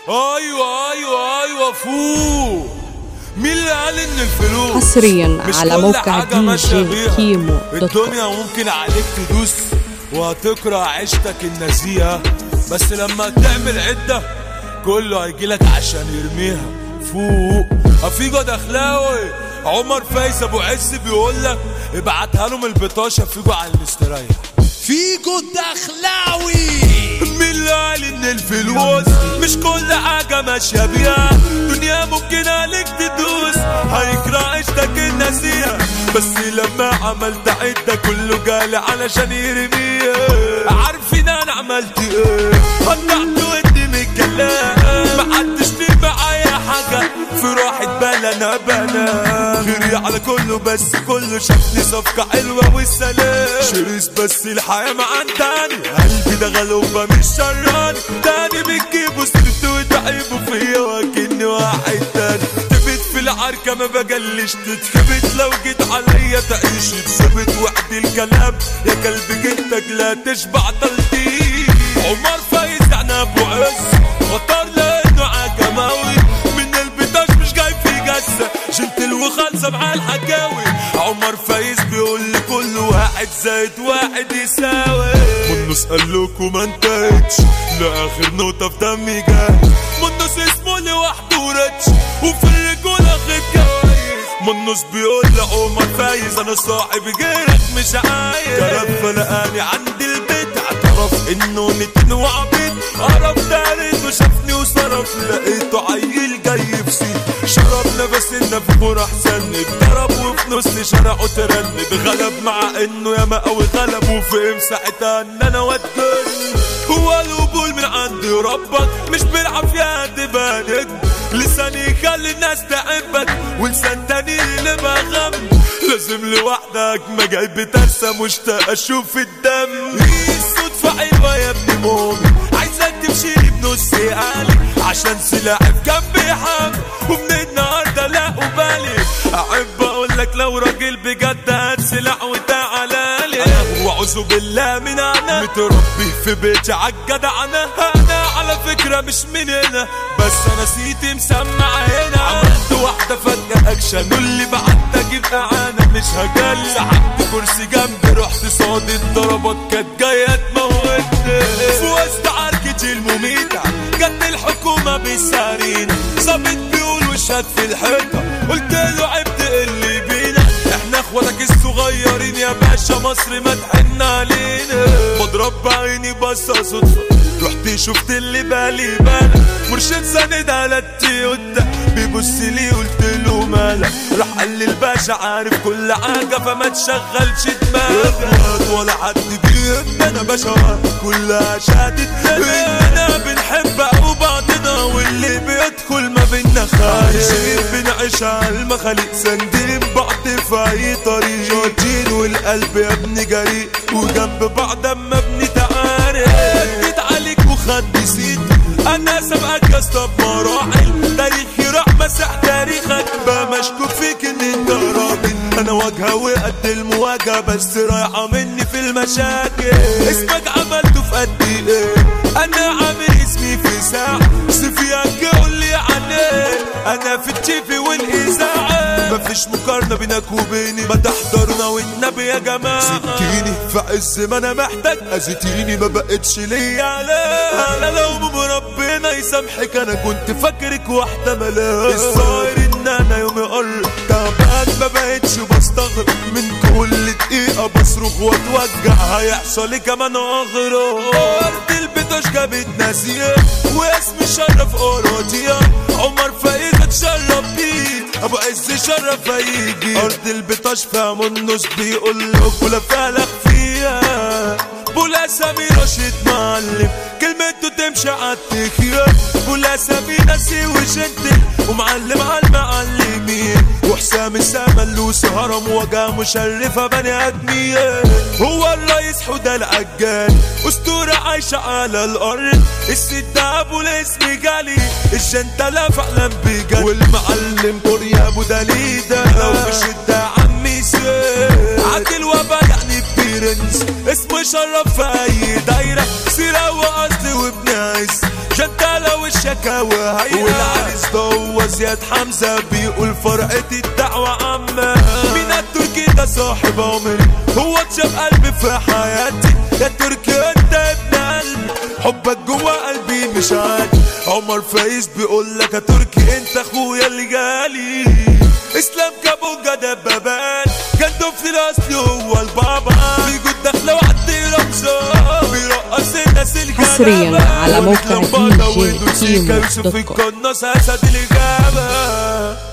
ايوه ايوه ايوه فوق مين اللي قال ان الفلوس حصرياً مش على كل موقع حاجة دي ماشية جي بيها. كيمو دوت كوم. الدنيا ممكن عليك تدوس وهتكره عيشتك النزيهة بس لما تعمل عدة كله هيجيلك عشان يرميها فوق افيجو دخلاوي عمر فايز ابو عز بيقول لك ابعتها لهم البطاشه فيجو على المستريح فيجو الدخلاوي مين اللي قال ان الفلوس مش كل حاجة ماشية بيها دنيا ممكن عليك تدوس هيكره عيشتك النسيها بس لما عملت عدة كله جالي علشان يرميها عارفين انا عملت ايه قطعت ودي من الكلام محدش ليه معايا حاجة في راحة بال انا بنام غيري على كله بس كله شافني صفقة حلوة والسلام شريس بس الحياة مع تاني قلبي ده غلوبة مش شران تاني بتجيبه سرت وتعيبه فيا وكني واحد تاني تبت في العركة ما بجلش تتخبت لو جيت عليا تعيش تثبت وحدي الكلام يا كلب جدك لا تشبع تلتي عمر فايز عنا ابو عز خطر لانه عجماوي من البطاش مش جاي في جسة جنتل وخالصة مع الحكاوي عمر فايز بيقول لي كل واحد زائد واحد يساوي منص قال لكم ما انتهتش لاخر نقطة في دمي جاي منص اسمه لوحده رتش وفي الرجولة خد جوايز منص بيقول لعمر فايز انا صاحب غيرك مش عايز كرف لقاني عند البيت اعترف انه نتن وعبيد قرب دارت وشافني وصرف لقيته عيل جاي في سيد شربنا بس النفخور احسن اتضرب وفي نص شرعه ترنب غلب مع انه ياما قوي غلب وفهم ساعتها ان انا ودني هو القبول من عند ربك مش بالعافية تبانك لساني يخلي الناس تعبك ولسان تاني اللي بغم لازم لوحدك ما جايب ترسى مشتاق اشوف الدم الصدفة حلوة يا ابن مومي عايزك تمشي لي بنص قالي عشان سلاحي في جنبي حم ومن النهارده لا بالي احب اقول لك لو راجل بجد هات سلاح وتعالى لي واعوذ بالله من انا متربي في بيت عالجدع انا انا على فكره مش من هنا بس انا سيتي مسمع هنا عملت واحده فجاه اكشن واللي بعد اجيب اعانه مش هجلي سحبت كرسي جنبي رحت صاد الضربات كانت جايه تموتني في وسط عركتي المميته جت الحكومه بالسارين ظابط بيقول وشات في الحيطه قلت له عبت اللي بينا احنا اخواتك الصغيرين يا باشا مصر ما تحن علينا بضرب بعيني بصة صدفة رحت شفت اللي بالي بالك مرشد سند على التيوتا بيبص لي قلت له مالك راح قال لي الباشا عارف كل حاجة فما تشغلش دماغك ولا حد بيهمنا انا باشا كلها شهادة اننا بنحب أو بعضنا واللي بيدخل ما بينا خايف بنعيش على المخاليق ساندين بعض في اي طريق شاطين والقلب يا ابني جريء وجنب بعض اما ابني تعارف جيت عليك وخد سيت انا سبقك يا اسطى بمراحل تاريخي راح مسح تاريخك بقى مشكوك فيك ان انت راجل انا واجهه وقد المواجهه بس رايحه مني في المشاكل اسمك عملته في قد ايه انا عامل اسمي في ساعه سيفيك قول لي عليه انا في التيفي والاذاعه مفيش مقارنه بينك وبيني ما تحضرنا والنبي يا جماعه سبتيني في عز ما انا محتاج اذيتيني ما بقتش ليا علاه انا لو من ربنا يسامحك انا كنت فاكرك واحده ملاك الظاهر ان انا يومي قرب تعبان ما بقتش بستغرب من كل دقيقه بصرخ واتوجع هيحصل لي كمان اغرب ارض البيت جابت ناسيه واسمي شرف اوروديا عمر فايز اتشرف بيه ابو عز شرف هيجي ارض البطاش فيها منص بيقول له ولا فالك فيها بولا سامي رشيد معلم كلمته تمشي عالتخيل بولا سامي ناسي وجنتل ومعلم عالمعلمين وحسام السملوس هرم وجا مشرفة بني ادمين هو الرئيس حوده العجال اسطورة عايشة على الارض الست ابو الاسم جالي الجنتلة فعلا بجد والمعلم كوريا ابو دليدا لو في شدة عمي سير عادل وبا يعني برنس اسمه شرف في اي دايرة سيرة واصل وابن عز جنتلة وشك حكاوي هيئة والعريس ده هو زياد حمزة بيقول فرقة الدعوة عامة مين التركي ده صاحب عمري هو اتشاف قلبي في حياتي يا تركي انت ابن قلبي حبك جوا قلبي مش عادي عمر فايز بيقول لك يا تركي انت اخويا اللي جالي اسلام كابونجا دبابات كان في الاصل هو البابا بيجود داخله وعدي رمزه بيرقص الناس الجدابة حصرياً على موقع ولد لمبادة DJ ويدوسيكا كيمو يوسف دوت كوم. القناص اسد الاجابه